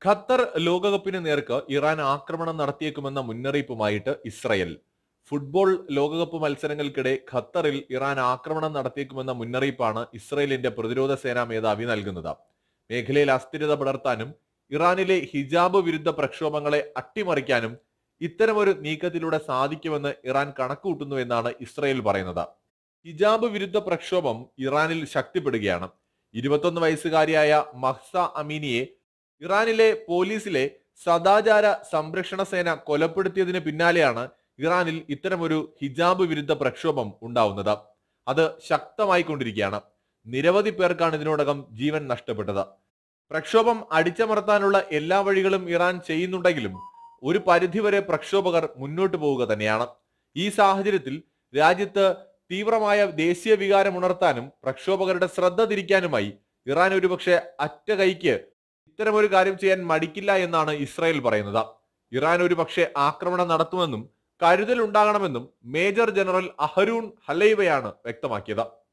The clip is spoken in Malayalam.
ഖത്തർ ലോകകപ്പിന് നേർക്ക് ഇറാൻ ആക്രമണം നടത്തിയേക്കുമെന്ന മുന്നറിയിപ്പുമായിട്ട് ഇസ്രയേൽ ഫുട്ബോൾ ലോകകപ്പ് മത്സരങ്ങൾക്കിടെ ഖത്തറിൽ ഇറാൻ ആക്രമണം നടത്തിയേക്കുമെന്ന മുന്നറിയിപ്പാണ് ഇസ്രയേലിന്റെ പ്രതിരോധ സേനാ മേധാവി നൽകുന്നത് മേഖലയിൽ അസ്ഥിരത പടർത്താനും ഇറാനിലെ ഹിജാബ് വിരുദ്ധ പ്രക്ഷോഭങ്ങളെ അട്ടിമറിക്കാനും ഇത്തരമൊരു നീക്കത്തിലൂടെ സാധിക്കുമെന്ന് ഇറാൻ കണക്കുകൂട്ടുന്നു എന്നാണ് ഇസ്രയേൽ പറയുന്നത് ഹിജാബ് വിരുദ്ധ പ്രക്ഷോഭം ഇറാനിൽ ശക്തിപ്പെടുകയാണ് ഇരുപത്തൊന്ന് വയസ്സുകാരിയായ മഹ്സ അമീനിയെ ഇറാനിലെ പോലീസിലെ സദാചാര സംരക്ഷണ സേന കൊലപ്പെടുത്തിയതിന് പിന്നാലെയാണ് ഇറാനിൽ ഇത്തരമൊരു ഹിജാബ് വിരുദ്ധ പ്രക്ഷോഭം ഉണ്ടാവുന്നത് അത് ശക്തമായിക്കൊണ്ടിരിക്കുകയാണ് നിരവധി പേർക്കാണ് ഇതിനോടകം ജീവൻ നഷ്ടപ്പെട്ടത് പ്രക്ഷോഭം അടിച്ചമർത്താനുള്ള എല്ലാ വഴികളും ഇറാൻ ചെയ്യുന്നുണ്ടെങ്കിലും ഒരു പരിധിവരെ പ്രക്ഷോഭകർ മുന്നോട്ട് പോവുക തന്നെയാണ് ഈ സാഹചര്യത്തിൽ രാജ്യത്ത് തീവ്രമായ ദേശീയ വികാരം ഉണർത്താനും പ്രക്ഷോഭകരുടെ ശ്രദ്ധ തിരിക്കാനുമായി ഇറാൻ ഒരുപക്ഷെ അറ്റ കൈക്ക് ഇത്തരമൊരു കാര്യം ചെയ്യാൻ മടിക്കില്ല എന്നാണ് ഇസ്രായേൽ പറയുന്നത് ഇറാൻ ഒരുപക്ഷെ ആക്രമണം നടത്തുമെന്നും കരുതൽ ഉണ്ടാകണമെന്നും മേജർ ജനറൽ അഹരൂൺ ഹലൈവയാണ് വ്യക്തമാക്കിയത്